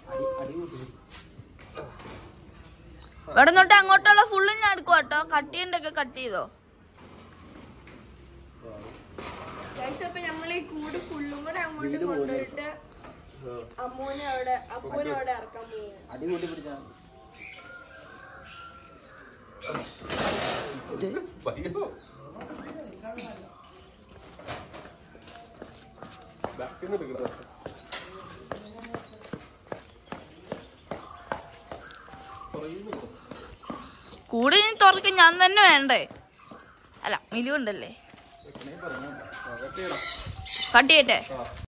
അടി അടി കൂട്ടി ഇവിടെ തൊട്ട് അങ്ങോട്ടുള്ള ഫുള്ള് ഞാൻ എടുക്കും കേട്ടോ കട്ട് ചെയ്യണ്ടൊക്കെ കട്ട് ചെയ്തോ ഇപ്പൊ ഞങ്ങൾ ഈ കൂട് ഫുള്ളും കൂടെ അങ്ങോട്ട് കൊണ്ടുപോയിട്ട് അമ്മൂനെ അവിടെ അപ്പൂനെ അവിടെ ഇറക്കാൻ പോകും അടി കൂട്ടി പിടിച്ചാ പയ്യോ ബാക്കിൽ നിന്ന് എടുക്കണം കൂടി ഇനി തുറക്കാൻ ഞാൻ തന്നെ വേണ്ടേ അല്ല മിലി ഉണ്ടല്ലേ കട്ട് ചെയ്യട്ടെ